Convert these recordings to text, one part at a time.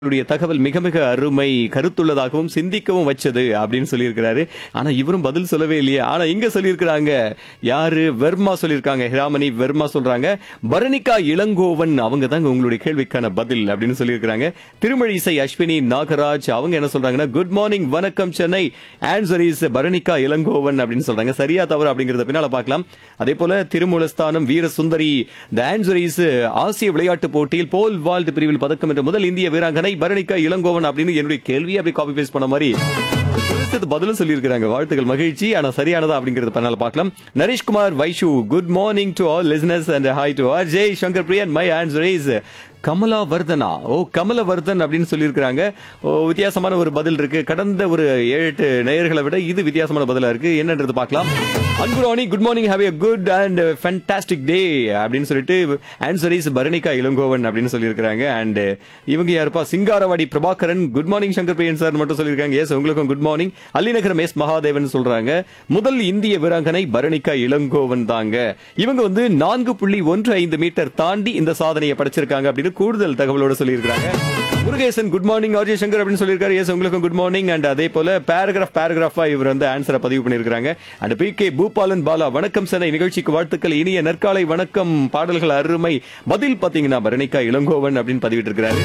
உங்களுடைய தகவல் மிக மிக அருமை கருத்துள்ளதாகவும் சிந்திக்கவும் வச்சது அப்படின்னு சொல்லியிருக்கிறாரு ஆனா இவரும் பதில் சொல்லவே இல்லையே ஆனா இங்க சொல்லியிருக்கிறாங்க யாரு வெர்மா சொல்லியிருக்காங்க ஹிராமணி வெர்மா சொல்றாங்க பரணிகா இளங்கோவன் அவங்க தாங்க உங்களுடைய கேள்விக்கான பதில் அப்படின்னு சொல்லியிருக்கிறாங்க திருமழிசை அஸ்வினி நாகராஜ் அவங்க என்ன சொல்றாங்கன்னா குட் மார்னிங் வணக்கம் சென்னை ஆன்சர் இஸ் பரணிகா இளங்கோவன் அப்படின்னு சொல்றாங்க சரியா தவறு அப்படிங்கறத பின்னால பார்க்கலாம் அதே போல Thirumoolasthanam Veerasundari the answer is ஆசிய விளையாட்டு போட்டியில் போல் வால்ட் பிரிவில் பதக்கம் என்ற முதல் இந்திய வீராங்கனை பரணிகா இளங்கோவன் அப்படின்னு என்னுடைய கேள்வி அப்படி காப்பி பேஸ்ட் பண்ண மாதிரி குறித்தது பதிலும் சொல்லியிருக்கிறாங்க வாழ்த்துக்கள் மகிழ்ச்சி ஆனா சரியானதா அப்படிங்கறது பண்ணால பார்க்கலாம் Nareshkumar Vaishu good morning to all listeners and hi to R J Shankar Priyan my answer is Kamala Vardhana ஓ கமலவர்தன் அப்படின்னு சொல்லியிருக்கிறாங்க ஓ வித்தியாசமான ஒரு பதில் இருக்கு கடந்த ஒரு ஏழு எட்டு நேயர்களை விட இது வித்தியாசமான பதிலா இருக்கு என்னன்றது பார்க்கலாம் Anburani good morning have a good and fantastic day அப்படின்னு சொல்லிட்டு ஆன்சர் இஸ் பரணிகா இளங்கோவன் அப்படின்னு சொல்லியிருக்கிறாங்க அண்ட் இவங்க யாருப்பா Singaravadi Prabhakaran good morning Shankar Priyan sir மட்டும் சொல்லியிருக்காங்க எஸ் உங்களுக்கும் good morning Allinagaram S Mahadevan சொல்றாங்க முதல் இந்திய வீராங்கனை பரணிகா இளங்கோவன் தாங்க இவங்க வந்து நான்கு புள்ளி ஒன்று ஐந்து மீட்டர் தாண்டி இந்த சாதனையை படைச்சிருக்காங்க அப்படின்னு கூடுதல் தகவலோட சொல்லியிருக்காங்க Murugesan good morning RJ Shankar அப்படின்னு சொல்லியிருக்காரு எஸ் உங்களுக்கும் குட் மார்னிங் அண்ட் அதே போல பேராகிராஃப் பேராகிராஃபா இவர் வந்து ஆன்சரை பதிவு பண்ணியிருக்காங்க and P K Boopalan Bala வணக்கம் சென்னை நிகழ்ச்சிக்கு வாழ்த்துக்கள் இனிய நற்காலை வணக்கம் பாடல்கள் அருமை பதில் பாத்தீங்கன்னா பரணிகா இளங்கோவன் அப்படின்னு பதிவிட்டு இருக்கிறாரு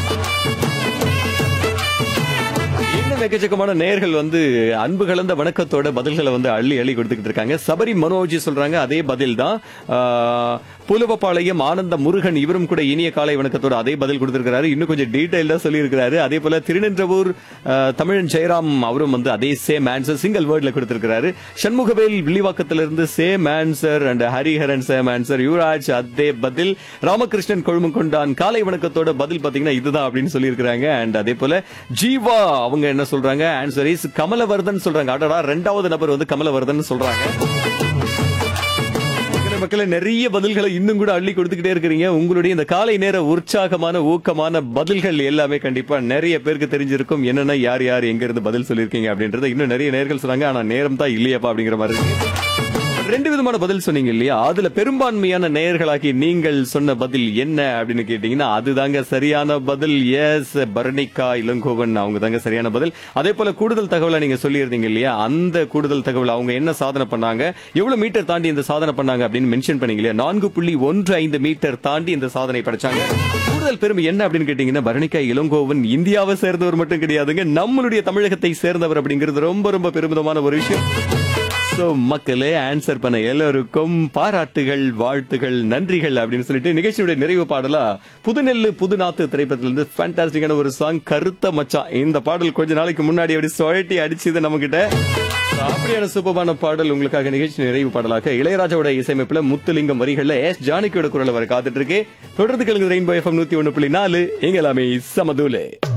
இன்னும் எக்கச்சக்கமான நேயர்கள் வந்து அன்பு கலந்த வணக்கத்தோட பதில்களை வந்து அள்ளி அள்ளி கொடுத்துக்கிட்டு இருக்காங்க சபரி மனோஜி சொல்றாங்க அதே பதில் தான் புலுவப்பாளையம் ஆனந்த முருகன் இவரும் கூட இனிய காலை வணக்கத்தோட அதே பதில் கொடுத்திருக்கிறாரு இன்னும் கொஞ்சம் டீடைல்டா சொல்லியிருக்கிறாரு அதே போல திருநின்றவூர் ஆஹ், தமிழன் ஜெயராம் அவரும் வந்து அதே சேம் ஆன்சர் சிங்கிள் வேர்ட்ல கொடுத்திருக்கிறாரு சண்முகவேல் வில்லிவாக்கத்திலிருந்து same answer and Hariharan same answer Yuvaraj அதே பதில் ராமகிருஷ்ணன் கொழுமங்கொண்டான் காலை வணக்கத்தோட பதில் பாத்தீங்கன்னா இதுதான் அப்படின்னு சொல்லியிருக்கிறாங்க அண்ட் அதே போல ஜீவா அவங்க என்ன சொல்றாங்க ஆன்சர் இஸ் கமலவர்தன் சொல்றாங்க அடடா ரெண்டாவது நபர் வந்து கமலவர்தன் சொல்றாங்க இருக்கிற மக்களே நிறைய பதில்களை இன்னும் கூட அள்ளி கொடுத்துக்கிட்டே இருக்கிறீங்க உங்களுடைய இந்த காலை நேர உற்சாகமான ஊக்கமான பதில்கள் எல்லாமே கண்டிப்பா நிறைய பேருக்கு தெரிஞ்சிருக்கும் என்னன்னா யார் யார் எங்க இருந்து பதில் சொல்லியிருக்கீங்க அப்படின்றத இன்னும் நிறைய நேர்கள் சொன்னாங்க ஆனா நேரம் தான் இல்லையாப்பா அப்படிங்கிற மாதிரி இருக்கு ரெண்டு விதமான பதில் சொன்னீங்க இல்லையா அதுல பெரும்பான்மையான நேயர்களாகி நீங்கள் சொன்ன பதில் என்ன அப்படின்னு கேட்டீங்கன்னா அதுதாங்க சரியான பதில் எஸ் பரணிகா இளங்கோவன் அவங்க தாங்க சரியான பதில் அதே போல கூடுதல் தகவலை நீங்க சொல்லியிருந்தீங்க இல்லையா அந்த கூடுதல் தகவல் அவங்க என்ன சாதனை பண்ணாங்க எவ்வளவு மீட்டர் தாண்டி இந்த சாதனை பண்ணாங்க அப்படின்னு மென்ஷன் பண்ணீங்க இல்லையா நான்கு புள்ளி ஒன்று ஐந்து மீட்டர் தாண்டி இந்த சாதனை படைச்சாங்க கூடுதல் பெருமை என்ன அப்படின்னு கேட்டீங்கன்னா பரணிகா இளங்கோவன் இந்தியாவை சேர்ந்தவர் மட்டும் கிடையாதுங்க நம்மளுடைய தமிழகத்தை சேர்ந்தவர் அப்படிங்கிறது ரொம்ப ரொம்ப பெருமிதமான ஒரு விஷயம் சோ மக்களே ஆன்சர் பண்ண எல்லாருக்கும் பாராட்டுகள் வாழ்த்துகள் நன்றிகள் அப்படின்னு சொல்லிட்டு நிகழ்ச்சியுடைய நிறைவு பாடலா புதுநெல்லு புதுநாத்து திரைப்படத்திலிருந்து ஃபேண்டாஸ்டிக்கான ஒரு சாங் கருத்த மச்சான் இந்த பாடல் கொஞ்ச நாளைக்கு முன்னாடி அப்படி சுழட்டி அடிச்சது நம்ம கிட்ட அப்படியான சூப்பரான பாடல் உங்களுக்காக நிகழ்ச்சி நிறைவு பாடலாக இளையராஜாவோட இசையமைப்புல முத்துலிங்கம் வரிகள்ல எஸ் ஜானகியோட குரல் வர காத்துட்டு இருக்கு தொடர்ந்து கேளுங்க ரெயின்போ எஃப்எம் நூத்தி ஒண்ணு புள்ளி நாலு எங்க எல்லாமே சமதூலே